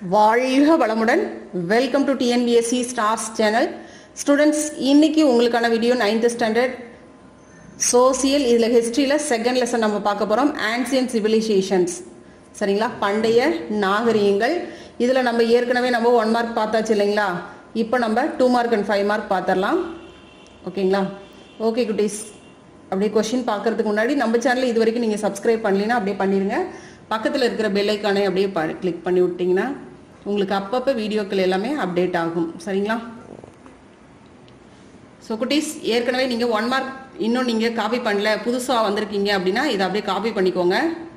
வாழ்க வளமுடன் welcome to TNPSC stars channel students இன்னைக்கு உங்களுக்கான வீடியோ நைன்த் ஸ்டாண்டர்ட் சோசியல் இதில் ஹிஸ்ட்ரியில் செகண்ட் லெசன் நம்ம பார்க்க போகிறோம் ஆன்சியன் சிவிலைசேஷன்ஸ் சரிங்களா பண்டைய நாகரிகங்கள் இதில் நம்ம ஏற்கனவே நம்ம ஒன் மார்க் பார்த்தாச்சு இல்லைங்களா இப்போ நம்ம two mark and five mark பார்த்துடலாம் ஓகேங்களா ஓகே குட்டீஸ் அப்படியே கொஷின் பார்க்கறதுக்கு முன்னாடி நம்ம சேனல் இது வரைக்கும் நீங்கள் சப்ஸ்கிரைப் பண்ணலைன்னா அப்படியே பண்ணிடுங்க பக்கத்தில் இருக்கிற பெல் ஐக்கானை அப்படியே கிளிக் பண்ணி விட்டிங்கன்னா உங்களுக்கு அப்பப்போ வீடியோக்கள் எல்லாமே அப்டேட் ஆகும் சரிங்களா ஸோ குட்டீஸ் ஏற்கனவே நீங்கள் ஒன் மார்க் இன்னும் நீங்கள் காப்பி பண்ணல புதுசாக வந்திருக்கீங்க அப்படின்னா இதை அப்படியே காப்பி பண்ணிக்கோங்க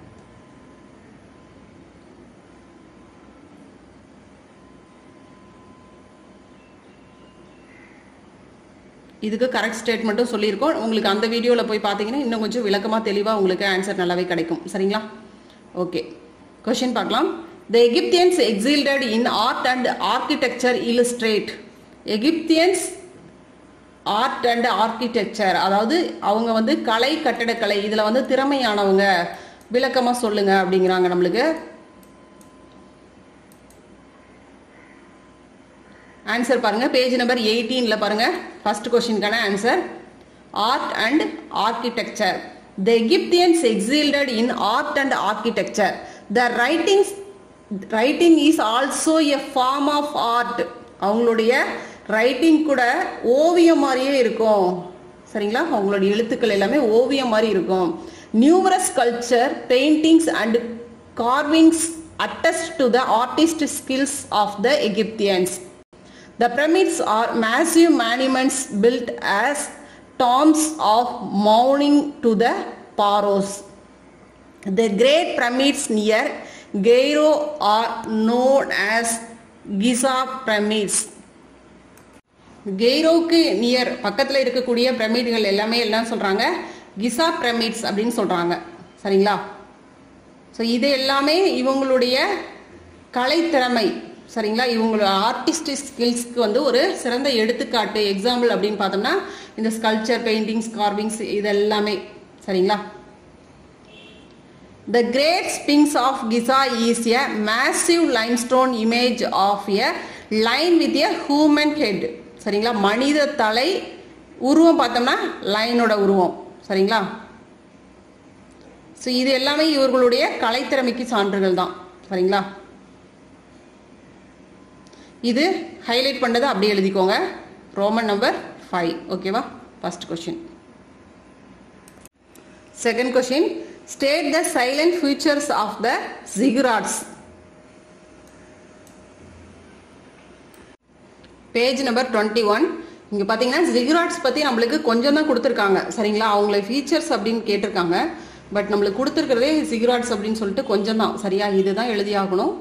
இதுக்கு கரெக்ட் ஸ்டேட்மெண்ட்டும் சொல்லியிருக்கோம் உங்களுக்கு அந்த வீடியோவில் போய் பார்த்தீங்கன்னா இன்னும் கொஞ்சம் விளக்கமாக தெளிவாக உங்களுக்கு ஆன்சர் நல்லாவே கிடைக்கும் சரிங்களா ஓகே கொஷின் பார்க்கலாம் the Egyptians excelled in art and architecture illustrate Egyptians art and architecture அதாவது அவங்க வந்து கலை கட்டடக்கலை இதில் வந்து திறமையானவங்க விளக்கமாக சொல்லுங்க அப்படிங்கிறாங்க நம்மளுக்கு ஆன்சர் பாருங்க பேஜ் நம்பர் எயிட்டீன்ல பாருங்க ஃபர்ஸ்ட் கொஸ்டினுக்கான answer art and architecture the Egyptians excelled in art and architecture the writings writing is also a form of art அவங்களுடைய ரைட்டிங் கூட ஓவியம் மாதிரியே இருக்கும் சரிங்களா அவங்களுடைய எழுத்துக்கள் எல்லாமே ஓவியம் மாதிரி இருக்கும் numerous culture paintings and carvings attest to the artist skills of the Egyptians The pyramids are massive monuments built as tombs of mourning to the pharaohs. The great pyramids near Cairo are known as Giza pyramids. கெய்ரோவுக்கு near பக்கத்தில் இருக்கக்கூடிய பிரமிடுகள் எல்லாமே எல்லாம் சொல்கிறாங்க கிசா pyramids அப்படின்னு சொல்கிறாங்க சரிங்களா so இது எல்லாமே இவங்களுடைய கலைத்திறமை சரிங்களா இவங்களோட ஆர்டிஸ்ட் ஸ்கில்ஸ்க்கு வந்து ஒரு சிறந்த எடுத்துக்காட்டு எக்ஸாம்பிள் அப்படின்னு பார்த்தோம்னா இந்த ஸ்கல்ச்சர் பெயிண்டிங்ஸ் கார்விங்ஸ் இது எல்லாமே சரிங்களா the great sphinx of Giza is a massive limestone image of a lion with a human head சரிங்களா மனித தலை உருவம் பார்த்தோம்னா லைனோட உருவம் சரிங்களா ஸோ இது எல்லாமே இவர்களுடைய கலைத்திறமைக்கு சான்றுகள் தான் சரிங்களா இது ஹைலைட் பண்ணதை அப்படியே எழுதிக்கோங்க ரோமன் நம்பர் ஃபைவ் ஓகேவா first question second question state the silent features of the ziggurats page number twenty one இங்கே பார்த்தீங்கன்னா ஜிகுராட்ஸ் பற்றி நம்மளுக்கு கொஞ்சம் தான் கொடுத்துருக்காங்க சரிங்களா அவங்கள ஃபீச்சர்ஸ் அப்படின்னு கேட்டிருக்காங்க பட் நம்மளுக்கு கொடுத்துருக்கிறதே ஜிகுராட்ஸ் அப்படின்னு சொல்லிட்டு கொஞ்சம் தான் சரியா இதுதான் எழுதி ஆகணும்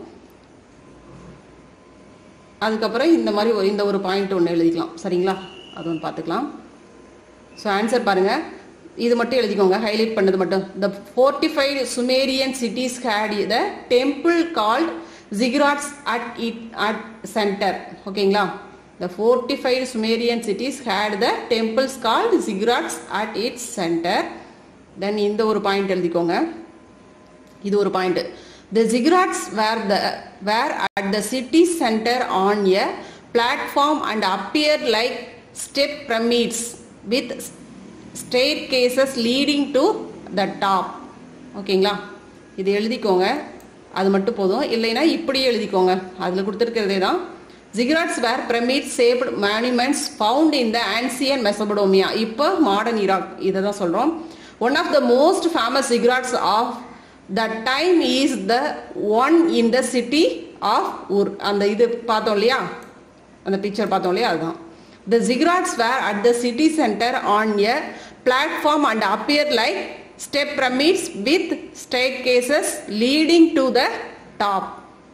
அதுக்கப்புறம் இந்த மாதிரி ஒரு- இந்த ஒரு பாயிண்ட் ஒன்று எழுதிக்கலாம் சரிங்களா அது ஒன்று பார்த்துக்கலாம் ஸோ ஆன்சர் பாருங்க இது மட்டும் எழுதிக்கோங்க ஹைலைட் பண்ணது மட்டும் the fortified Sumerian cities had the temple called ziggurats at it at center ஓகேங்களா the fortified Sumerian cities had the temples called ziggurats at its center then இந்த ஒரு பாயிண்ட் எழுதிக்கோங்க இது ஒரு point the ziggurats were the were at the city center on a platform and appear like step pyramids with staircases leading to the top ஓகேங்களா இது எழுதிக்கோங்க அது மட்டும் போதும் இல்லைன்னா இப்படியே எழுதிக்கோங்க அதில் கொடுத்துருக்கிறதே தான் ziggurats were pyramid shaped monuments found in the ancient Mesopotamia இப்போ மாடர்ன் ஈராக் இதை தான் சொல்கிறோம் one of the most famous ziggurats of the time is the one in the city of Ur அந்த இது பார்த்தோம் இல்லையா அந்த பிக்சர் பார்த்தோம் இல்லையா அதுதான் the ziggurats were at the city center on a platform and appear like step pyramids with staircases leading to the top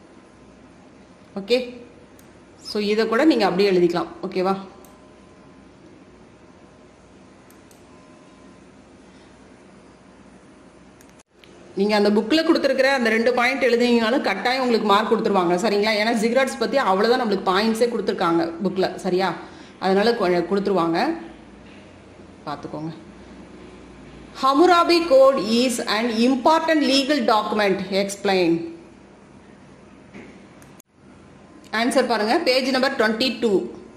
okay so இதை கூட நீங்கள் அப்படியே எழுதிக்கலாம் ஓகேவா நீங்கள் அந்த புக்கில் கொடுத்துருக்கிற அந்த ரெண்டு பாயிண்ட் எழுதிங்கனாலும் கட்டாயம் உங்களுக்கு மார்க் கொடுத்துருவாங்க சரிங்களா ஏன்னா ஜிக்ராட்ஸ் பற்றி அவ்வளோதான் நம்மளுக்கு பாயிண்ட்ஸே கொடுத்துருக்காங்க புக்கில் சரியா அதனால கொ- கொடுத்துருவாங்க பார்த்துக்கோங்க Hammurabi code is an important legal document explain answer பாருங்க page number twenty two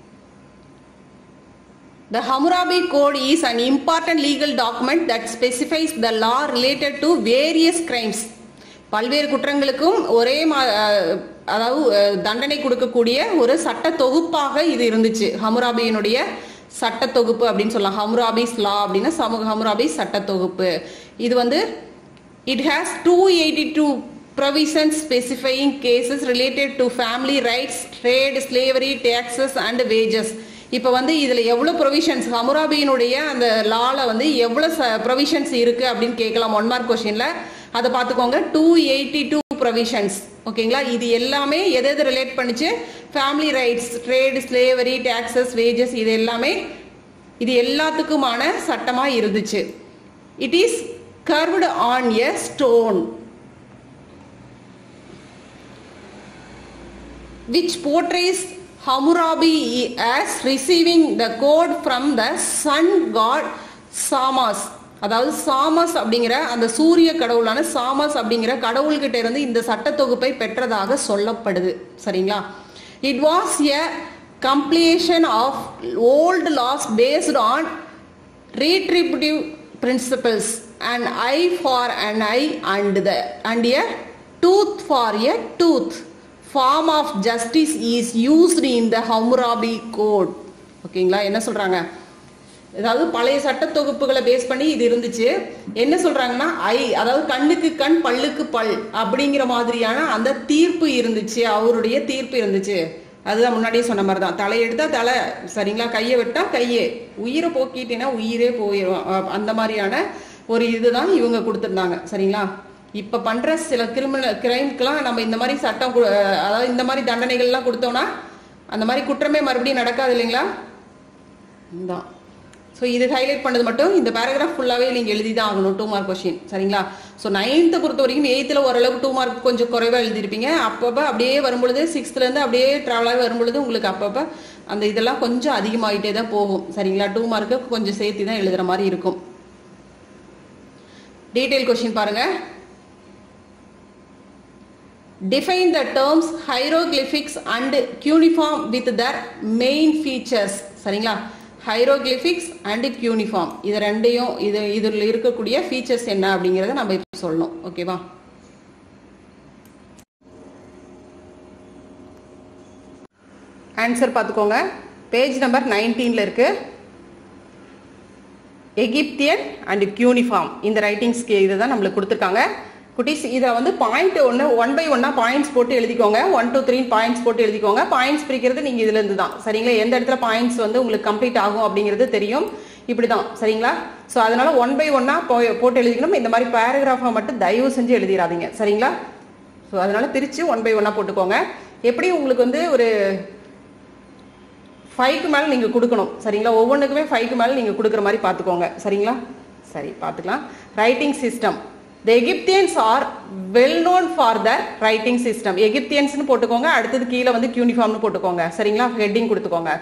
The Hammurabi Code is an important legal document that specifies the law related to various crimes. பல்வேறு குற்றங்களுக்கும் ஒரே மா அஹ், அதாவது அஹ், தண்டனை கொடுக்கக்கூடிய ஒரு சட்ட தொகுப்பாக இது இருந்துச்சு ஹமுராபியினுடைய சட்ட தொகுப்பு அப்படின்னு சொல்லலாம் ஹமுராபிஸ் லா அப்படின்னா சமூக ஹமுராபி சட்ட தொகுப்பு இது வந்து it has two eighty two provisions specifying cases related to family rights, trade, slavery, taxes and wages. இப்போ வந்து இதில் எவ்வளோ ப்ரொவிஷன்ஸ் ஹமுராபியினுடைய அந்த லால வந்து எவ்வளோ ப்ரொவிஷன்ஸ் இருக்கு அப்படின்னு கேட்கலாம் ஒன் மார்க் கொஸ்டின்ல அதை பார்த்துக்கோங்க டூ எயிட்டி டூ ப்ரொவிஷன்ஸ் ஓகேங்களா இது எல்லாமே எது எது ரிலேட் பண்ணிச்சு family rights trade slavery taxes wages இது எல்லாமே இது எல்லாத்துக்குமான சட்டமாக இருந்துச்சு it is carved on a stone which portrays Hammurabi as receiving the code from the sun god Shamash அதாவது சாமஸ் அப்படிங்கிற அந்த சூரிய கடவுளான சாமஸ் அப்படிங்கிற கடவுள்கிட்ட இருந்து இந்த சட்ட தொகுப்பை பெற்றதாக சொல்லப்படுது சரிங்களா it was a compilation of old laws based on retributive principles an eye for an eye and the and a tooth for a tooth form of justice is used in the Hammurabi code ஓகேங்களா என்ன சொல்றாங்க அதாவது பழைய சட்ட தொகுப்புகளை base பண்ணி இது இருந்துச்சு என்ன சொல்றாங்கன்னா ஐ அதாவது கண்ணுக்கு கண் பல்லுக்கு பல் அப்படிங்கிற மாதிரியான அந்த தீர்ப்பு இருந்துச்சு அவருடைய தீர்ப்பு இருந்துச்சு அதுதான் முன்னாடியே சொன்ன மாதிரி தான் தலை எடுத்தா தலை சரிங்களா கையை விட்டா கையே உயிரை போக்கிட்டேன்னா உயிரே போயிடும் அஹ் அந்த மாதிரியான ஒரு இதுதான் இவங்க கொடுத்துருந்தாங்க சரிங்களா இப்ப பண்ற சில கிரிமினல் கிரைம்க்கெல்லாம் நம்ம இந்த மாதிரி சட்டம் கு- அஹ் அதாவது இந்த மாதிரி தண்டனைகள்லாம் கொடுத்தோம்னா அந்த மாதிரி குற்றமே மறுபடியும் நடக்காது இல்லைங்களா தான் ஸோ இது ஹைலைட் பண்ணது மட்டும் இந்த பேராகிராஃப் ஃபுல்லாகவே நீங்கள் எழுதி தான் ஆகணும் டூ மார்க் கொஷின் சரிங்களா ஸோ நைன்த்தை பொறுத்த வரைக்கும் எயித்தில் ஓரளவுக்கு டூ மார்க் கொஞ்சம் குறைவாக எழுதிருப்பீங்க அப்பப்போ அப்படியே வரும்பொழுது சிக்ஸ்த்துலேருந்து அப்படியே ட்ராவலாகி வரும்பொழுது உங்களுக்கு அப்பப்போ அந்த இதெல்லாம் கொஞ்சம் அதிகமாகிட்டே தான் போகும் சரிங்களா டூ மார்க்கு கொஞ்சம் சேர்த்து தான் எழுதுகிற மாதிரி இருக்கும் டீட்டெயில் கொஷின் பாருங்க define the terms hieroglyphics and cuneiform with their main features சரிங்களா hieroglyphics and cuneiform இது ரெண்டையும் இது இதில் இருக்கக்கூடிய ஃபீச்சர்ஸ் என்ன அப்படிங்கிறத நம்ம இப்போ சொல்லணும் ஓகேவா ஆன்சர் பார்த்துக்கோங்க பேஜ் நம்பர் நைன்டீனில் இருக்கு எகிப்தியன் அண்ட் கியூனிஃபார்ம் இந்த ரைட்டிங்ஸ்க்கு இதுதான் நம்மளுக்கு கொடுத்துருக்காங்க குட்டீஸ் இதை வந்து பாயிண்ட் ஒன்று ஒன் பை ஒன்னா பாயிண்ட்ஸ் போட்டு எழுதிக்கோங்க ஒன் டூ த்ரீ பாயிண்ட்ஸ் போட்டு எழுதிக்கோங்க பாயிண்ட்ஸ் பிரிக்கிறது நீங்கள் இதுல இருந்து தான் சரிங்களா எந்த இடத்துல பாயிண்ட்ஸ் வந்து உங்களுக்கு கம்ப்ளீட் ஆகும் அப்படிங்கிறது தெரியும் இப்படி தான் சரிங்களா ஸோ அதனால ஒன் பை ஒன்னா போட்டு எழுதிக்கணும் இந்த மாதிரி பேராகிராஃபை மட்டும் தயவு செஞ்சு எழுதிடாதீங்க சரிங்களா ஸோ அதனால பிரித்து ஒன் பை ஒன்னா போட்டுக்கோங்க எப்படி உங்களுக்கு வந்து ஒரு ஃபைவ்க்கு மேலே நீங்கள் கொடுக்கணும் சரிங்களா ஒவ்வொன்றுக்குமே ஃபைவ்க்கு மேலே நீங்கள் கொடுக்குற மாதிரி பார்த்துக்கோங்க சரிங்களா சரி பார்த்துக்கலாம் writing system the Egyptians are well known for the writing system எகிப்தியன்ஸ்னு போட்டுக்கோங்க அடுத்தது கீழே வந்து யூனிஃபார்ம்னு போட்டுக்கோங்க சரிங்களா ஹெட்டிங் கொடுத்துக்கோங்க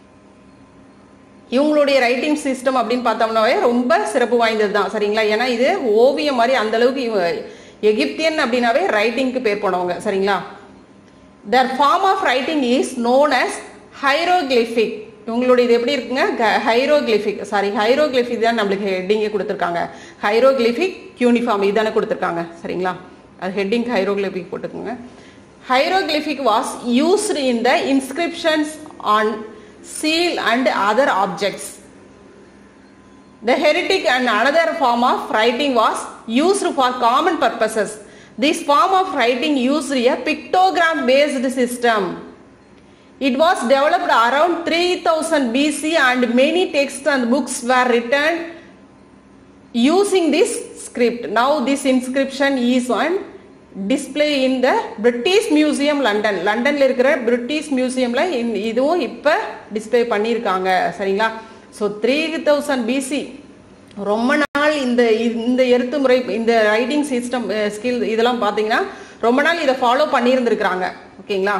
இவங்களுடைய ரைட்டிங் சிஸ்டம் அப்படின்னு பார்த்தோம்னாவே ரொம்ப சிறப்பு வாய்ந்தது தான் சரிங்களா ஏன்னா இது ஓவியம் மாதிரி அந்த அளவுக்கு இவங்க எகிப்தியன் அப்படின்னாவே ரைட்டிங்க்கு பேர் போனவங்க சரிங்களா their form of writing is known as hieroglyphic உங்களுடைய இது எப்படி இருக்குங்க ஹைரோகிளிஃபிக் சாரி ஹைரோகிளிஃபிக் தான் நம்மளுக்கு ஹெட்டிங்கே கொடுத்துருக்காங்க ஹைரோகிளிஃபிக் யூனிஃபார்ம் இதானே கொடுத்துருக்காங்க சரிங்களா அது ஹெட்டிங் ஹைரோகிளிஃபிக் போட்டுக்கோங்க hieroglyphic was used in the inscriptions on seal and other objects The heretic and another form of writing was used for common purposes. This form of writing used a pictogram based system. It was developed around 3000 BC and many texts and books were written using this script. Now this inscription is on display in the British Museum London. லண்டன்ல இருக்கிற British மியூசியம்ல இதுவும் இப்ப display பண்ணியிருக்காங்க சரிங்களா so three thousand PC ரொம்ப நாள் இந்த இந்த எழுத்து முறை இந்த ரைட்டிங் சிஸ்டம் ஸ்கில் இதெல்லாம் பார்த்தீங்கன்னா ரொம்ப நாள் இதை ஃபாலோ பண்ணியிருந்திருக்கிறாங்க ஓகேங்களா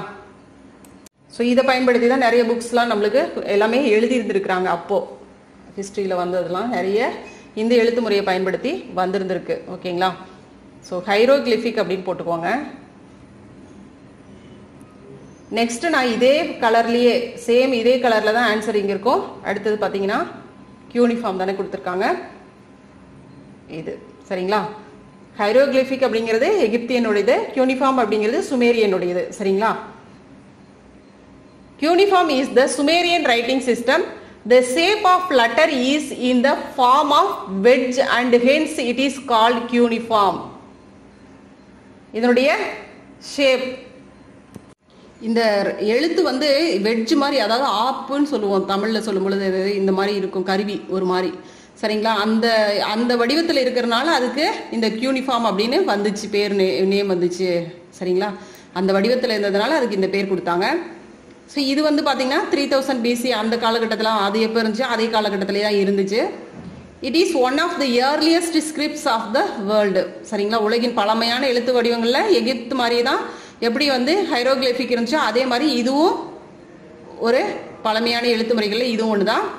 ஸோ இதை பயன்படுத்தி தான் நிறைய புக்ஸ்லாம் நம்மளுக்கு எல்லாமே எழுதியிருந்திருக்கிறாங்க அப்போது ஹிஸ்ட்ரியில் வந்ததெல்லாம் நிறைய இந்த எழுத்து முறையை பயன்படுத்தி வந்திருந்திருக்கு ஓகேங்களா ஸோ ஹைரோகிளிஃபிக் அப்படின்னு போட்டுக்கோங்க நெக்ஸ்ட் நான் இதே கலர்லயே சேம் இதே கலர்ல தான் ஆன்சர் இங்க இருக்கும் அடுத்தது பாத்தீங்கன்னா யூனிஃபார்ம் தானே கொடுத்துருக்காங்க இது சரிங்களா ஹைரோகிளிஃபிக் அப்படிங்கிறது எகிப்தியனுடையது யூனிஃபார்ம் அப்படிங்கிறது சுமேரியனுடையது சரிங்களா cuneiform is the Sumerian writing system the shape of letter is in the form of wedge and hence it is called cuneiform இதனுடைய ஷேப் இந்த எழுத்து வந்து வெட்ஜ் மாதிரி அதாவது ஆப்புன்னு சொல்லுவோம் தமிழ்ல சொல்லும் பொழுது இது இந்த மாதிரி இருக்கும் கருவி ஒரு மாதிரி சரிங்களா அந்த அந்த வடிவத்தில் இருக்கிறனால அதுக்கு இந்த யூனிஃபார்ம் அப்படின்னு வந்துச்சு பேர் நேம் வந்துச்சு சரிங்களா அந்த வடிவத்தில் இருந்ததுனால அதுக்கு இந்த பேர் கொடுத்தாங்க ஸோ இது வந்து பார்த்தீங்கன்னா த்ரீ தௌசண்ட் பிசி அந்த காலகட்டத்தில் அது எப்போ இருந்துச்சு அதே காலகட்டத்திலே தான் இருந்துச்சு it is one of the earliest scripts of the world சரிங்களா உலகின் பழமையான எழுத்து வடிவங்களில் எகிப்து மாதிரி தான் எப்படி வந்து ஹைரோகிளிஃபிக் இருந்துச்சோ அதே மாதிரி இதுவும் ஒரு பழமையான எழுத்து முறைகளில் இதுவும் ஒன்று தான்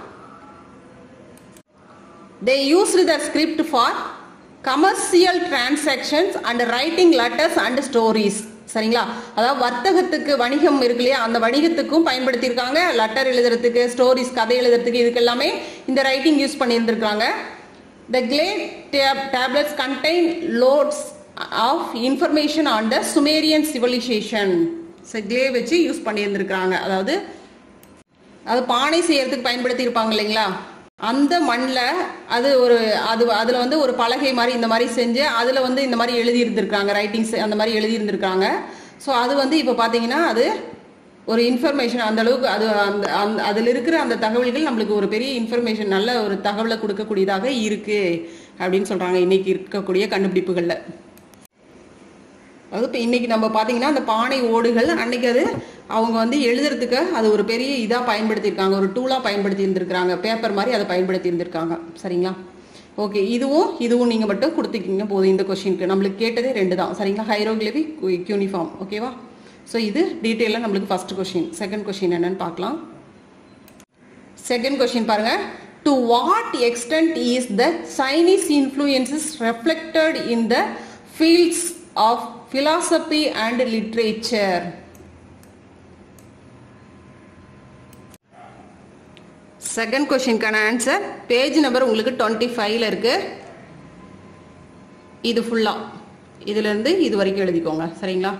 they used the script for commercial transactions and writing letters and stories சரிங்களா அதாவது வர்த்தகத்துக்கு வணிகம் இருக்கு இல்லையா அந்த வணிகத்துக்கும் பயன்படுத்தியிருக்காங்க லெட்டர் எழுதுறதுக்கு ஸ்டோரிஸ் கதை எழுதுறதுக்கு இதுக்கு எல்லாமே இந்த ரைட்டிங் யூஸ் பண்ணியிருந்திருக்காங்க the clay tablets contain lots of information on the Sumerian civilisation clay வச்சு யூஸ் பண்ணியிருந்திருக்காங்க அதாவது அது பானை செய்யறதுக்கு பயன்படுத்தி இருப்பாங்க இல்லைங்களா அந்த மண்ணில் அது ஒரு அது அதில் வந்து ஒரு பலகை மாதிரி இந்த மாதிரி செஞ்சு அதில் வந்து இந்த மாதிரி எழுதி இருந்திருக்காங்க ரைட்டிங்ஸ் அந்த மாதிரி எழுதி இருந்திருக்காங்க ஸோ அது வந்து இப்போ பார்த்தீங்கன்னா அது ஒரு இன்ஃபர்மேஷன் அந்த அளவுக்கு அது அந்த அந்த அதில் இருக்கிற அந்த தகவல்கள் நம்மளுக்கு ஒரு பெரிய இன்ஃபர்மேஷன் நல்ல ஒரு தகவலை கொடுக்கக்கூடியதாக இருக்கு அப்படின்னு சொல்றாங்க இன்னைக்கு இருக்கக்கூடிய கண்டுபிடிப்புகளில் அதாவது இப்போ இன்னைக்கு நம்ம பார்த்தீங்கன்னா அந்த பானை ஓடுகள் அன்னைக்கு அது அவங்க வந்து எழுதுறதுக்கு அது ஒரு பெரிய இதாக பயன்படுத்தியிருக்காங்க ஒரு டூலாக பயன்படுத்தி இருந்திருக்காங்க பேப்பர் மாதிரி அதை பயன்படுத்தி இருந்திருக்காங்க சரிங்களா ஓகே இதுவும் இதுவும் நீங்கள் மட்டும் கொடுத்துக்கிங்க போதும் இந்த கொஷினுக்கு நம்மளுக்கு கேட்டதே ரெண்டு தான் சரிங்களா ஹைரோகிளிபிக் யூனிஃபார்ம் ஓகேவா ஸோ இது டீட்டெயிலாக நம்மளுக்கு ஃபர்ஸ்ட் கொஷின் செகண்ட் கொஷின் என்னன்னு பார்க்கலாம் செகண்ட் கொஷின் பாருங்க to what extent is the Chinese influences reflected in the fields of philosophy and literature second கொஷினுக்கான ஆன்சர் பேஜ் நம்பர் உங்களுக்கு டுவெண்ட்டி ஃபைவ்ல இருக்கு இது ஃபுல்லா இதுல இருந்து இது வரைக்கும் எழுதிக்கோங்க சரிங்களா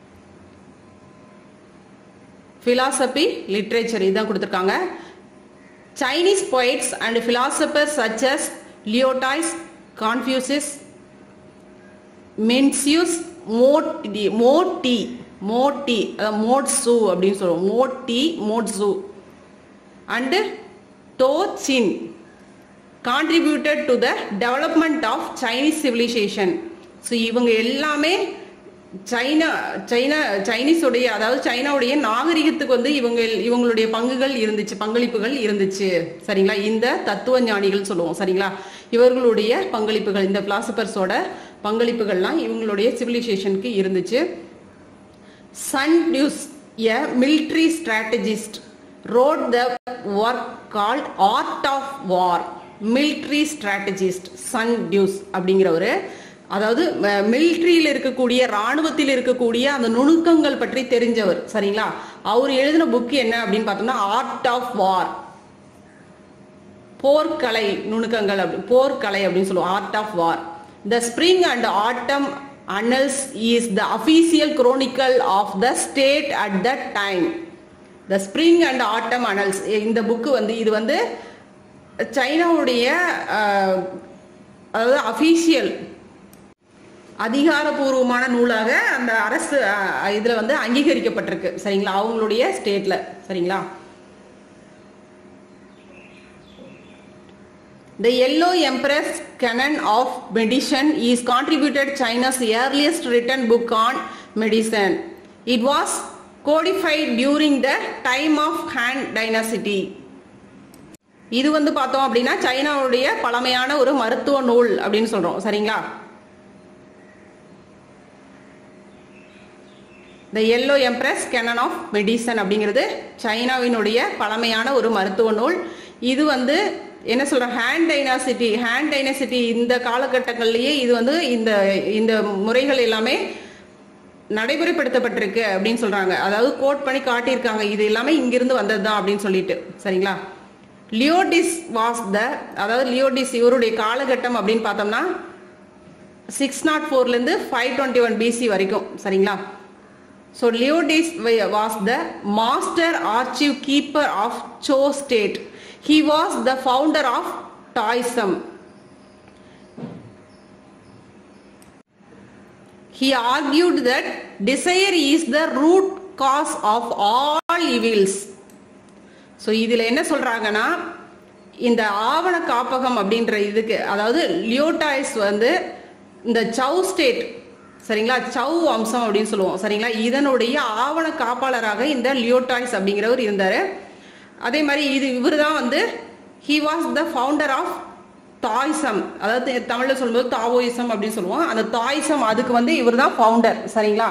philosophy லிட்ரேச்சர் இதுதான் கொடுத்துருக்காங்க Chinese poets and philosophers such as Lao Tzu Confucius Mencius Mo Ti Mo Ti Mo Ti அதாவது மோட்சு அப்படின்னு சொல்லுவோம் மோட்டி மோட்சு அண்டு டோ சின் contributed to the development of Chinese civilisation so இவங்க எல்லாமே சைனா சைனா சைனீஸுடைய அதாவது சைனாவுடைய நாகரிகத்துக்கு வந்து இவங்க இவங்களுடைய பங்குகள் இருந்துச்சு பங்களிப்புகள் இருந்துச்சு சரிங்களா இந்த தத்துவ ஞானிகள் சொல்லுவோம் சரிங்களா இவர்களுடைய பங்களிப்புகள் இந்த பிலாசபர்ஸோட பங்களிப்புகள்லாம் இவங்களுடைய சிவிலைசேஷனுக்கு இருந்துச்சு Sun Tzu a military strategist wrote the work called Art of War military strategist Sun Tzu அப்படிங்கிறவர் அதாவது மிலிட்ரியில் இருக்கக்கூடிய ராணுவத்தில் இருக்கக்கூடிய அந்த நுணுக்கங்கள் பற்றி தெரிஞ்சவர் சரிங்களா அவர் எழுதின புக் என்ன அப்படின்னு பார்த்தோம்னா ஆர்ட் ஆஃப் வார் போர்க்கலை நுணுக்கங்கள் அப்படி போர்க்கலை அப்படின்னு சொல்லுவோம் Art of War the Spring and Autumn Annals is the official chronicle of the state at the time the Spring and Autumn Annals இந்த புக்கு வந்து இது வந்து சைனாவுடைய அதாவது அஃபீஷியல் அதிகாரபூர்வமான நூலாக அந்த அரசு இதுல வந்து அங்கீகரிக்கப்பட்டிருக்கு சரிங்களா அவங்களுடைய ஸ்டேட்ல சரிங்களா The Yellow Empress Canon of Medicine is contributed China's earliest written book on medicine. It was codified during the time of Han Dynasty. இது வந்து பார்த்தோம் அப்படின்னா சைனாவுடைய பழமையான ஒரு மருத்துவ நூல் அப்படின்னு சொல்றோம் சரிங்களா the Yellow Emperor's Canon of Medicine அப்படிங்கிறது சைனாவினுடைய பழமையான ஒரு மருத்துவ நூல் இது வந்து என்ன சொல்ற ஹேண்ட் டைனாசிட்டி ஹேண்ட் டைனாசிட்டி இந்த காலகட்டங்கள்லயே இது வந்து இந்த இந்த முறைகள் எல்லாமே நடைமுறைப்படுத்தப்பட்டிருக்கு அப்படின்னு சொல்றாங்க அதாவது கோட் பண்ணி காட்டியிருக்காங்க இது எல்லாமே இங்கிருந்து வந்தது தான் அப்படின்னு சொல்லிட்டு சரிங்களா லியோடிஸ் வாஸ் த அதாவது லியோடிஸ் இவருடைய காலகட்டம் அப்படின்னு பார்த்தோம்னா சிக்ஸ் நாட் ஃபோர்லேருந்து ஃபைவ் டுவெண்ட்டி ஒன் பிசி வரைக்கும் சரிங்களா so Lao Tzu was the master archive keeper of Chou state he was the founder of Taoism He argued that desire is the root cause of all evils. So இதில் என்ன சொல்றாங்கன்னா இந்த ஆவண காப்பகம் அப்படின்ற இதுக்கு அதாவது லியோடாய்ஸ் வந்து இந்த சவு ஸ்டேட் சரிங்களா சவு வம்சம் அப்படின்னு சொல்லுவோம் சரிங்களா இதனுடைய ஆவண காப்பாளராக இந்த லியோடாய்ஸ் அப்படிங்கிறவர் இருந்தார் அதே மாதிரி இது இவர் தான் வந்து he was the founder of Taoism அதாவது தமிழ்ல சொல்லும்போது தாவோயிசம் அப்படின்னு சொல்லுவோம் அந்த தாய்சம் அதுக்கு வந்து இவர் தான் ஃபவுண்டர் சரிங்களா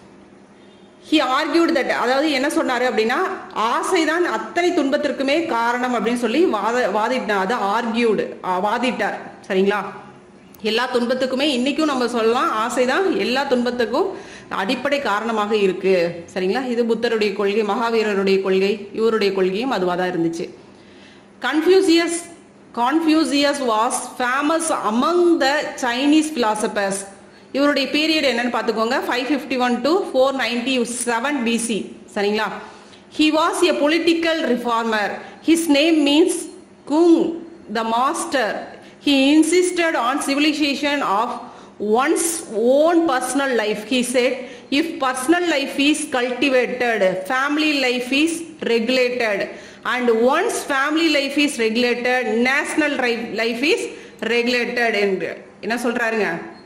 ஹி ஆர்கியூட் தட் அதாவது என்ன சொன்னாரு அப்படின்னா ஆசைதான் அத்தனை துன்பத்திற்குமே காரணம் அப்படின்னு சொல்லி வாத வாதிட்டார் அது ஆர்கியூடு வாதிட்டார் சரிங்களா எல்லா துன்பத்துக்குமே இன்னைக்கும் நம்ம சொல்லலாம் ஆசைதான் எல்லா துன்பத்துக்கும் அடிப்படை காரணமாக இருக்கு சரிங்களா இது புத்தருடைய கொள்கை மகாவீரருடைய கொள்கை இவருடைய கொள்கையும் அதுவாக தான் இருந்துச்சு Confucius Confucius was famous among the Chinese philosophers இவருடைய பீரியட் என்னன்னு பார்த்துக்கோங்க five fifty one to four ninety seven BC சரிங்களா he was a political reformer his name means Kung the master he insisted on civilisation of one's own personal life he said if personal life is cultivated family life is regulated and once family life is regulated national life is regulated என்று என்ன சொல்றாருங்க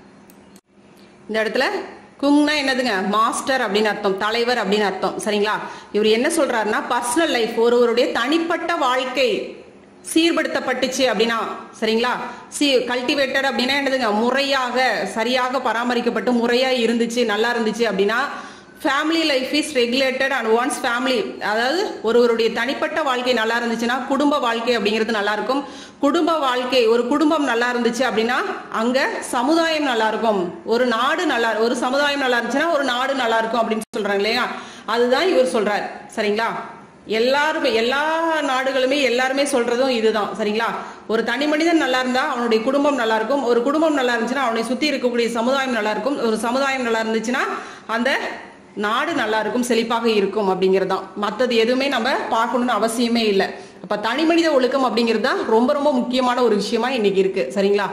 இந்த இடத்துல குங்னா என்னதுங்க master அப்படின்னு அர்த்தம் தலைவர் அப்படின்னு அர்த்தம் சரிங்களா இவர் என்ன சொல்றாருன்னா பர்சனல் லைஃப் ஒருவருடைய தனிப்பட்ட வாழ்க்கை சீர்படுத்தப்பட்டுச்சு அப்படின்னா சரிங்களா சி கல்டிவேட்டட் அப்படின்னா என்னதுங்க முறையாக சரியாக பராமரிக்கப்பட்டு முறையா இருந்துச்சு நல்லா இருந்துச்சு அப்படின்னா family life is regulated and one's family அதாவது ஒருவருடைய தனிப்பட்ட வாழ்க்கை நல்லா இருந்துச்சுன்னா குடும்ப வாழ்க்கை அப்படிங்கிறது நல்லா இருக்கும் குடும்ப வாழ்க்கை ஒரு குடும்பம் நல்லா இருந்துச்சு அப்படின்னா அங்க சமுதாயம் நல்லா இருக்கும் ஒரு நாடு நல்லா ஒரு சமுதாயம் நல்லா இருந்துச்சுன்னா ஒரு நாடு நல்லா இருக்கும் அப்படின்னு சொல்றாங்க இல்லையா அதுதான் இவர் சொல்றாரு சரிங்களா எல்லாருமே எல்லா நாடுகளுமே எல்லாருமே சொல்றதும் இதுதான் சரிங்களா ஒரு தனி மனிதன் நல்லா இருந்தா அவனுடைய குடும்பம் நல்லா இருக்கும் ஒரு குடும்பம் நல்லா இருந்துச்சுன்னா அவனை சுத்தி இருக்கக்கூடிய சமுதாயம் நல்லா இருக்கும் ஒரு சமுதாயம் நல்லா இருந்துச்சுன்னா அந்த நாடு நல்லா இருக்கும் செழிப்பாக இருக்கும் அப்படிங்கிறதான் மற்றது எதுவுமே நம்ம பார்க்கணும்னு அவசியமே இல்லை அப்ப தனி மனித ஒழுக்கம் அப்படிங்கிறது தான் ரொம்ப ரொம்ப முக்கியமான ஒரு விஷயமா இன்னைக்கு இருக்கு சரிங்களா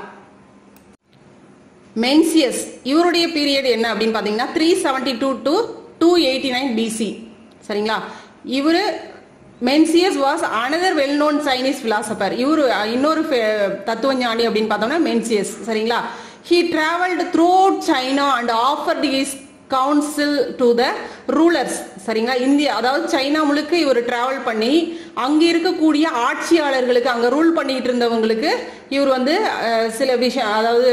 மென்சியஸ் இவருடைய பீரியட் என்ன அப்படின்னு பாத்தீங்கன்னா three seventy two to two eighty nine BC சரிங்களா இவரு Mencius was another well known Chinese philosopher இவரு இன்னொரு தத்துவ ஞானி அப்படின்னு பார்த்தோம்னா மென்சியஸ் சரிங்களா he travelled through China and offered his counsel to the rulers சரிங்களா இந்தியா அதாவது சைனா முழுக்க இவர் டிராவல் பண்ணி அங்க இருக்கக்கூடிய ஆட்சியாளர்களுக்கு அங்க ரூல் பண்ணிட்டு இருந்தவங்களுக்கு இவர் வந்து சில விஷயம் அதாவது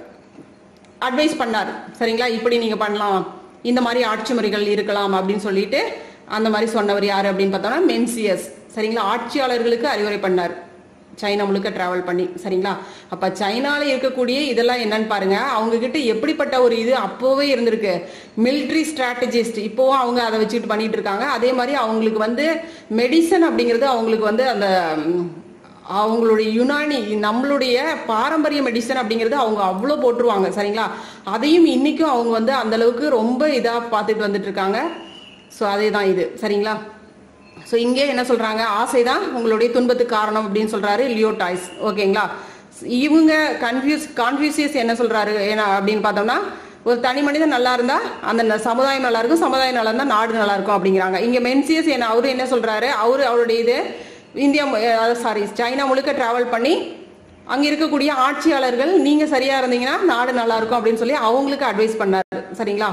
அட்வைஸ் பண்ணார் சரிங்களா இப்படி நீங்க பண்ணலாம் இந்த மாதிரி ஆட்சி முறைகள் இருக்கலாம் அப்படின்னு சொல்லிட்டு அந்த மாதிரி சொன்னவர் யாரு அப்படின்னு பார்த்தோம்னா மென்சியஸ் சரிங்களா ஆட்சியாளர்களுக்கு அறிவுரை பண்ணார் சைனா முழுக்க டிராவல் பண்ணி சரிங்களா அப்ப சைனால இருக்கக்கூடிய இதெல்லாம் என்னன்னு பாருங்க அவங்க கிட்ட எப்படிப்பட்ட ஒரு இது அப்போவே இருந்திருக்கு மிலிட்ரி ஸ்ட்ராட்டஜிஸ்ட் இப்போவும் அவங்க அதை வச்சுட்டு பண்ணிட்டு இருக்காங்க அதே மாதிரி அவங்களுக்கு வந்து மெடிசன் அப்படிங்கிறது அவங்களுக்கு வந்து அந்த அவங்களுடைய யுனானி நம்மளுடைய பாரம்பரிய மெடிசன் அப்படிங்கிறது அவங்க அவ்வளோ போட்டுருவாங்க சரிங்களா அதையும் இன்னைக்கும் அவங்க வந்து அந்த அளவுக்கு ரொம்ப இதாக பார்த்துட்டு வந்துட்டு இருக்காங்க ஸோ அதே தான் இது சரிங்களா ஸோ இங்கே என்ன சொல்றாங்க ஆசை தான் உங்களுடைய துன்பத்துக்கு காரணம் அப்படின்னு சொல்றாரு லியோ டாய்ஸ் ஓகேங்களா இவங்க கன்ஃபியூஸ் கான்ஃபியூசியஸ் என்ன சொல்றாரு ஏன்னா அப்படின்னு பார்த்தோம்னா ஒரு தனி மனிதன் நல்லா இருந்தா அந்த சமுதாயம் நல்லா இருக்கும் சமுதாயம் நல்லா இருந்தா நாடு நல்லா இருக்கும் அப்படிங்கிறாங்க இங்க மென்சியஸ் என்ன அவரு என்ன சொல்றாரு அவரு அவருடைய இது இந்தியா சாரி சைனா முழுக்க டிராவல் பண்ணி அங்க இருக்கக்கூடிய ஆட்சியாளர்கள் நீங்க சரியா இருந்தீங்கன்னா நாடு நல்லா இருக்கும் அப்படின்னு சொல்லி அவங்களுக்கு அட்வைஸ் பண்ணாரு சரிங்களா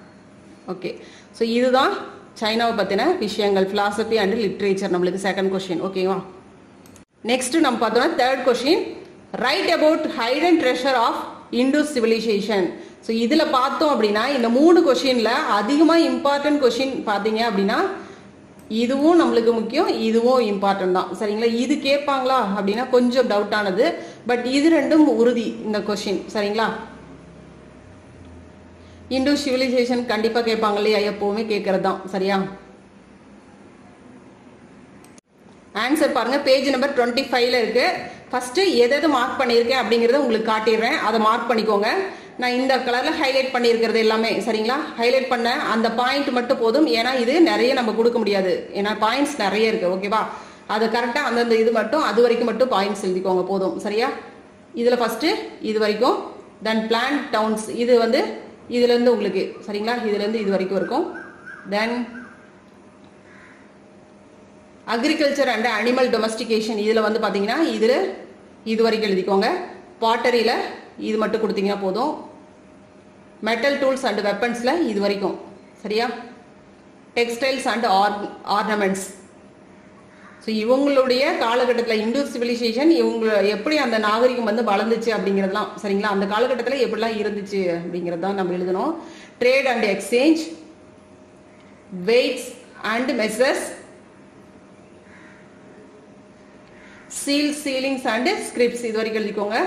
ஓகே ஸோ இதுதான் சைனாவை பற்றின விஷயங்கள் ஃபிலாசபி அண்ட் லிட்ரேச்சர் நம்மளுக்கு செகண்ட் கொஷின் ஓகேவா நெக்ஸ்ட் நம்ம பார்த்தோம்னா third question write about height and treasure of Indo civilisation so இதில் பார்த்தோம் அப்படின்னா இந்த மூணு கொஷினில் அதிகமாக இம்பார்ட்டன்ட் கொஷின் பார்த்தீங்க அப்படின்னா இதுவும் நம்மளுக்கு முக்கியம் இதுவும் இம்பார்ட்டன்ட் தான் சரிங்களா இது கேட்பாங்களா அப்படின்னா கொஞ்சம் டவுட்டானது பட் இது ரெண்டும் உறுதி இந்த கொஷின் சரிங்களா இந்து சிவிலைசேஷன் கண்டிப்பா கேட்பாங்க இல்லையா எப்பவுமே கேட்கறது தான் சரியா ஆன்சர் பாருங்க பேஜ் நம்பர் டுவெண்ட்டி ஃபைவ்ல இருக்கு ஃபர்ஸ்ட் எது எது மார்க் பண்ணியிருக்கேன் அப்படிங்கறத உங்களுக்கு காட்டிடுறேன் அதை மார்க் பண்ணிக்கோங்க நான் இந்த கலர்ல ஹைலைட் பண்ணியிருக்கிறது எல்லாமே சரிங்களா ஹைலைட் பண்ண அந்த பாயிண்ட் மட்டும் போதும் ஏன்னா இது நிறைய நம்ம கொடுக்க முடியாது ஏன்னா பாயிண்ட்ஸ் நிறைய இருக்கு ஓகேவா அது கரெக்டா அந்தந்த இது மட்டும் அது வரைக்கும் மட்டும் பாயிண்ட்ஸ் எழுதிக்கோங்க போதும் சரியா இதுல ஃபர்ஸ்ட் இது வரைக்கும் தென் பிளான் டவுன்ஸ் இது வந்து இதுல இருந்து உங்களுக்கு சரிங்களா இதுல இருந்து இது வரைக்கும் இருக்கும் then agriculture and animal domestication இதில் வந்து பார்த்தீங்கன்னா இதில் இது வரைக்கும் எழுதிக்கோங்க பாட்டரியில் இது மட்டும் கொடுத்தீங்கன்னா போதும் மெட்டல் டூல்ஸ் அண்ட் வெப்பன்ஸில் இது வரைக்கும் சரியா textiles and or ornaments so இவங்களுடைய காலகட்டத்தில் இந்து சிவிலைசேஷன் இவங்க எப்படி அந்த நாகரிகம் வந்து வளர்ந்துச்சு அப்படிங்கிறதுலாம் சரிங்களா அந்த காலகட்டத்தில் எப்படிலாம் இருந்துச்சு அப்படிங்கிறது தான் நம்ம எழுதணும் trade and exchange weights and measures seal sealings and scripts இது வரைக்கும் எழுதிக்கோங்க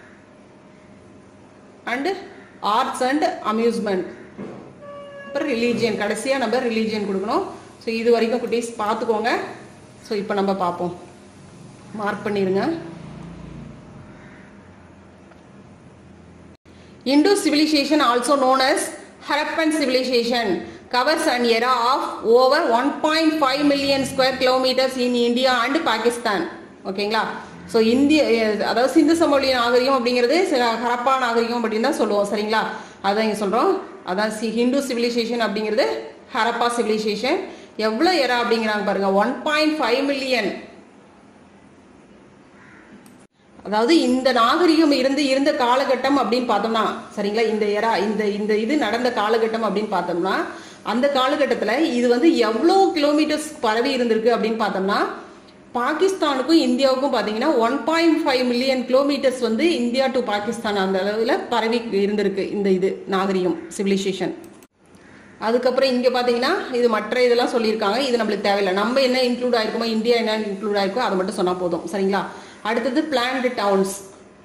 அண்ட் ஆர்ட்ஸ் அண்ட் அம்யூஸ்மெண்ட் அப்புறம் ரிலீஜியன் கடைசியாக நம்ம ரிலீஜியன் கொடுக்கணும் ஸோ இது வரைக்கும் குட்டீஸ் பார்த்துக்கோங்க ஸோ இப்போ நம்ம பார்ப்போம் மார்க் பண்ணிடுங்க Indo civilization also known as Harappan civilization covers an era of over 1.5 million square kilometers in India and Pakistan. ஓகேங்களா ஸோ இந்திய அஹ், அதாவது சிந்து சமவெளி நாகரிகம் அப்படிங்கிறது சில ஹரப்பா நாகரிகம் அப்படின்னு தான் சொல்லுவோம் சரிங்களா அதான் இங்கே சொல்கிறோம் அதான் சி ஹிந்து சிவிலைசேஷன் அப்படிங்கிறது ஹரப்பா சிவிலைசேஷன் எவ்வளோ எரா அப்படிங்கிறாங்க பாருங்க ஒன் பாயிண்ட் ஃபைவ் மில்லியன் அதாவது இந்த நாகரிகம் இருந்து இருந்த காலகட்டம் அப்படின்னு பார்த்தோம்னா சரிங்களா இந்த எரா இந்த இந்த இது நடந்த காலகட்டம் அப்படின்னு பார்த்தோம்னா அந்த காலகட்டத்தில் இது வந்து எவ்வளோ கிலோமீட்டர்ஸ் பரவி இருந்திருக்கு அப்படின்னு பார்த்தோம்னா பாகிஸ்தானுக்கும் இந்தியாவுக்கும் பார்த்தீங்கன்னா one point five million kilometres வந்து இந்தியா டு பாகிஸ்தான் அந்த அளவில் பரவி இருந்திருக்கு இந்த இது நாகரிகம் சிவிலைசேஷன் அதுக்கப்புறம் இங்க பாத்தீங்கன்னா இது மற்ற இதெல்லாம் சொல்லியிருக்காங்க இது நம்மளுக்கு தேவையில்லை நம்ம என்ன இன்க்ளூட் ஆயிருக்குமோ இந்தியா என்ன இன்க்ளூட் ஆயிருக்கோ அதை மட்டும் சொன்னா போதும் சரிங்களா அடுத்தது planned towns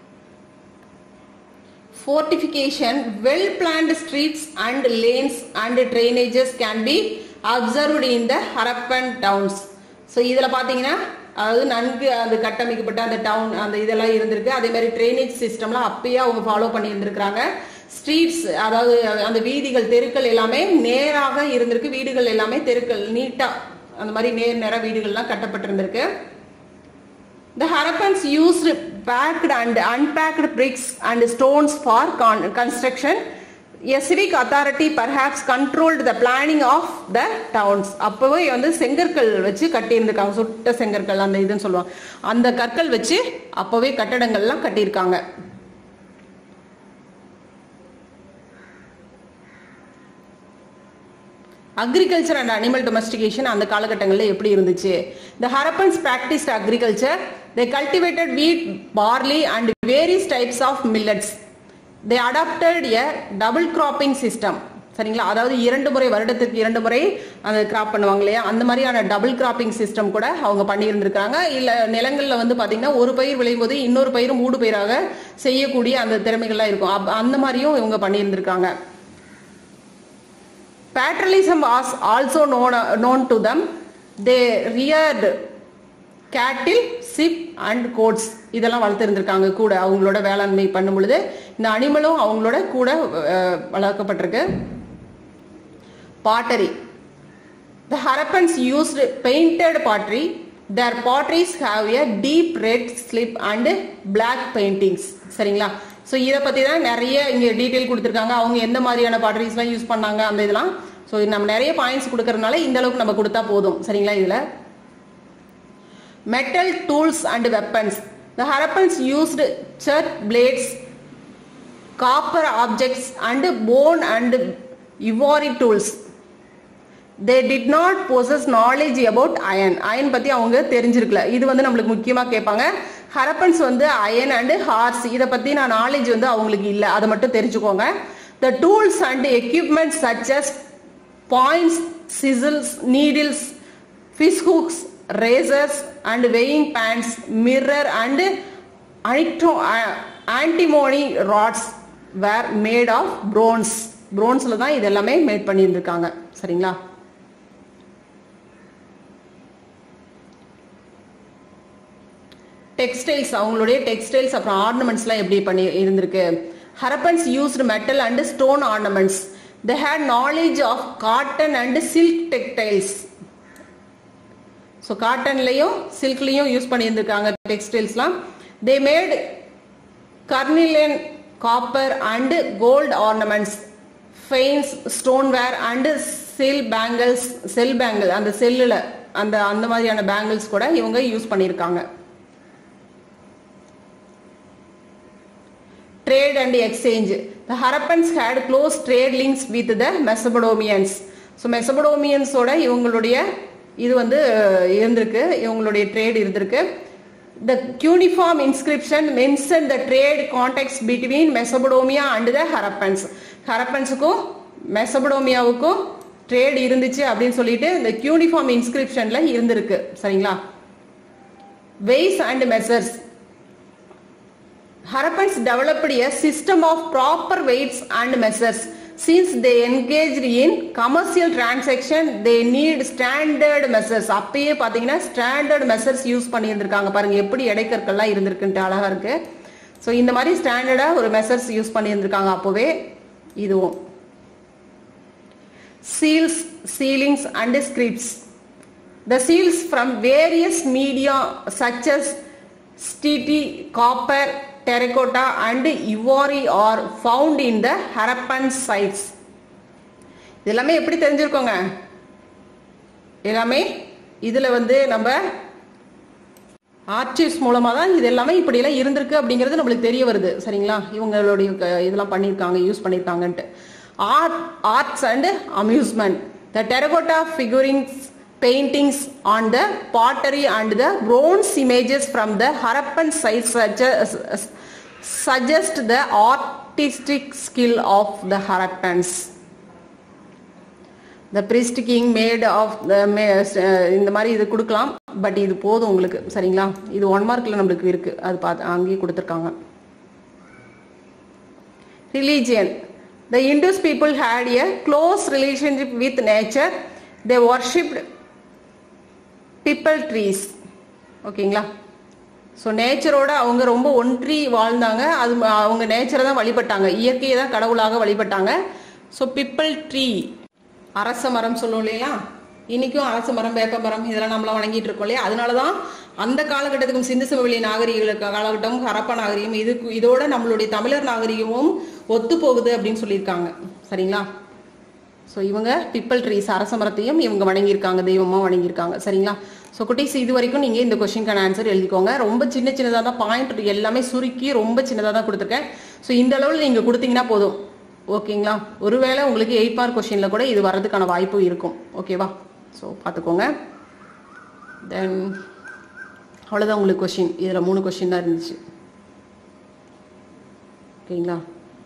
fortification well planned streets and lanes and drainages can be observed in the harappan towns so இதில் பார்த்தீங்கன்னா அதாவது நன்கு அது கட்டமைக்கப்பட்ட அந்த டவுன் அந்த இதெல்லாம் இருந்திருக்கு அதே மாதிரி ட்ரைனேஜ் சிஸ்டம்லாம் அப்பயே அவங்க ஃபாலோ பண்ணி இருந்திருக்கிறாங்க ஸ்ட்ரீட்ஸ் அதாவது அந்த வீதிகள் தெருக்கள் எல்லாமே நேராக இருந்திருக்கு வீடுகள் எல்லாமே தெருக்கள் நீட்டா அந்த மாதிரி நேர் நேர வீடுகள்லாம் கட்டப்பட்டிருந்திருக்கு The Harappans used packed and unpacked bricks and stones for con- construction. A civic authority perhaps controlled the planning of the towns. அப்பவே வந்து செங்கற்கள் வச்சு கட்டியிருந்திருக்காங்க சுட்ட செங்கற்கள் அந்த இதுன்னு சொல்லுவாங்க அந்த கற்கள் வச்சு அப்பவே கட்டடங்கள்லாம் கட்டியிருக்காங்க அக்ரிகல்ச்சர் அண்ட் அனிமல் டொமஸ்டிகேஷன் அந்த காலகட்டங்களில் எப்படி இருந்துச்சு the Harappans practised agriculture they cultivated wheat barley and various types of millets they adopted a double cropping system சரிங்களா அதாவது இரண்டு முறை வருடத்துக்கு இரண்டு முறை அந்த கிராப் பண்ணுவாங்க இல்லையா அந்த மாதிரியான டபுள் கிராப்பிங் சிஸ்டம் கூட அவங்க பண்ணியிருந்திருக்காங்க இல்ல நிலங்கள்ல வந்து பாத்தீங்கன்னா ஒரு பயிர் விளையும் போது இன்னொரு பயிர் மூடு பயிராக செய்யக்கூடிய அந்த திறமைகள்லாம் இருக்கும் அப்ப அந்த மாதிரியும் இவங்க பண்ணியிருந்திருக்காங்க Patriotism was also known, known to them. They reared cattle, sheep and goats இதெல்லாம் வளர்த்துருந்துருக்காங்க கூட அவங்களோட வேளாண்மை பண்ணும் பொழுது இந்த அனிமலும் அவங்களோட கூட அஹ், வளர்க்கப்பட்டிருக்கு pottery The Harappans used painted pottery. Their potteries have a deep red slip and black paintings. சரிங்களா ஸோ இதை பற்றி தான் நிறைய இங்கே டீட்டெயில் கொடுத்துருக்காங்க அவங்க எந்த மாதிரியான பாட்டரிஸ்லாம் யூஸ் பண்ணாங்க அந்த இதெல்லாம் ஸோ நம்ம நிறைய பாயிண்ட்ஸ் கொடுக்கறதுனால இந்த அளவுக்கு நம்ம கொடுத்தா போதும் சரிங்களா இதில் metal tools and weapons. The Harappans used church blades, copper objects, and bone and ivory tools. They did not possess knowledge about iron. Iron பத்தி அவங்க தெரிஞ்சிருக்கல இது வந்து நம்மளுக்கு முக்கியமா கேட்பாங்க ஹரப்பன்ஸ் வந்து அயன் அண்ட் ஹார்ஸ் இதை பத்தி நான் நாலேஜ் வந்து அவங்களுக்கு இல்லை அதை மட்டும் தெரிஞ்சுக்கோங்க the tools and equipments such as points chisels needles fish hooks, razors, and weighing pans, mirror, and anito- uh, antimony rods were made of bronze. ப்ரோன்ஸில் தான் இது எல்லாமே மேட் பண்ணியிருந்திருக்காங்க சரிங்களா டெக்ஸ்டைல்ஸ் அவங்களுடைய டெக்ஸ்டைல்ஸ் அப்புறம் ஆர்னமெண்ட்ஸ்லாம் எப்படி பண்ணி இருந்திருக்கு Harappans used metal and stone ornaments they had knowledge of cotton and silk textiles so காட்டன்லையும் சில்க்லையும் யூஸ் பண்ணியிருந்திருக்காங்க டெக்ஸ்டைல்ஸ்லாம் they made carnelian copper and gold ornaments faience stoneware and shell bangles shell bangle அந்த செல்லில் அந்த அந்த மாதிரியான பேங்கிள்ஸ் கூட இவங்க யூஸ் பண்ணியிருக்காங்க trade and exchange. The Harappans had close trade links with the Mesopotamians. So மெசபடோமியன்ஸோட இவங்களுடைய இது வந்து இருந்திருக்கு இவங்களுடைய ட்ரேட் இருந்திருக்கு the uniform inscription mention the trade contact between Mesopotamia and the Harappans ஹரப்பன்ஸுக்கும் மெசபடோமியாவுக்கும் ட்ரேட் இருந்துச்சு அப்படின்னு சொல்லிட்டு இந்த யூனிஃபார்ம் இன்ஸ்கிரிப்ஷன்ல இருந்திருக்கு சரிங்களா weights and measures Harappans developed a system of proper weights and measures. Since they engaged in commercial transaction, they need standard measures. அப்பயே பார்த்தீங்கன்னா ஸ்டாண்டர்ட் மெஷர்ஸ் யூஸ் பண்ணியிருந்திருக்காங்க பாருங்க எப்படி எடைக்கற்கள்லாம் இருந்திருக்குன்ட்டு அழகா இருக்கு ஸோ இந்த மாதிரி ஸ்டாண்டர்டாக ஒரு மெஷர்ஸ் யூஸ் பண்ணியிருந்திருக்காங்க அப்போவே இதுவும் seals sealings and scripts The seals from various media such as stiti, copper, terracotta and ivory are found in the Harappan sites. இது எல்லாமே எப்படி தெரிஞ்சிருக்கோங்க எல்லாமே இதில் வந்து நம்ம ஆர்ச்சிவ்ஸ் மூலமாக தான் இது எல்லாமே இப்படியெல்லாம் இருந்திருக்கு அப்படிங்கிறது நம்மளுக்கு தெரிய வருது சரிங்களா இவங்களுடைய க- இதெல்லாம் பண்ணியிருக்காங்க யூஸ் பண்ணியிருக்காங்கன்ட்டு art arts and amusement the terracotta figurines paintings on the pottery and the bronze images from the Harappan sites suggest, suggest the artistic skill of the Harappans. The priest king made of the இந்த மாதிரி இது கொடுக்கலாம் but இது போதும் உங்களுக்கு சரிங்களா இது one மார்க்கில் நம்மளுக்கு இருக்கு அது பார்த்து அங்கேயே கொடுத்துருக்காங்க religion the Indus people had a close relationship with nature they worshipped peepal trees ஓகேங்களா ஸோ நேச்சரோட அவங்க ரொம்ப ஒன்றி வாழ்ந்தாங்க அது ம- அவங்க நேச்சரை தான் வழிபட்டாங்க இயற்கையை தான் கடவுளாக வழிபட்டாங்க ஸோ பிப்பல் ட்ரீ அரச மரம் சொல்லுவோம் இல்லையா இன்னைக்கும் அரச மரம் வேப்ப மரம் இதெல்லாம் நம்மளாம் வணங்கிட்டு இருக்கோம் இல்லையா அதனால தான் அந்த காலகட்டத்துக்கும் சிந்து சமவெளி நாகரிக காலகட்டம் ஹரப்பா நாகரிகம் இதுக்கு இதோட நம்மளுடைய தமிழர் நாகரிகமும் ஒத்து போகுது அப்படின்னு சொல்லியிருக்காங்க சரிங்களா ஸோ இவங்க பிப்பல் ட்ரீஸ் அரச மரத்தையும் இவங்க வணங்கியிருக்காங்க தெய்வமாக வணங்கியிருக்காங்க சரிங்களா ஸோ குட்டீஸ் இது வரைக்கும் நீங்கள் இந்த கொஸ்டினுக்கான ஆன்சர் எழுதிக்கோங்க ரொம்ப சின்ன சின்னதாக தான் பாயிண்ட் எல்லாமே சுருக்கி ரொம்ப சின்னதாக தான் கொடுத்துருக்கேன் ஸோ இந்த அளவில் நீங்கள் கொடுத்தீங்கன்னா போதும் ஓகேங்களா ஒருவேளை உங்களுக்கு எயிட் மார்க் கொஷினில் கூட இது வர்றதுக்கான வாய்ப்பு இருக்கும் ஓகேவா ஸோ பார்த்துக்கோங்க தென் அவ்வளோதான் உங்களுக்கு கொஷின் இதில் மூணு கொஷின் தான் இருந்துச்சு ஓகேங்களா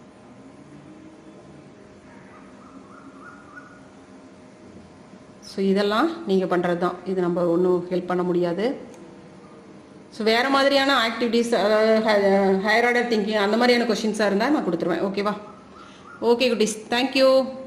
ஸோ இதெல்லாம் நீங்கள் பண்ணுறது தான் இது நம்ம ஒன்றும் ஹெல்ப் பண்ண முடியாது ஸோ வேறு மாதிரியான ஆக்டிவிட்டீஸ் ஹையர் ஆர்டர் திங்கிங் அந்த மாதிரியான கொஷின்ஸாக இருந்தால் நான் கொடுத்துருவேன் ஓகேவா ஓகே குட்டீஸ் தேங்க்யூ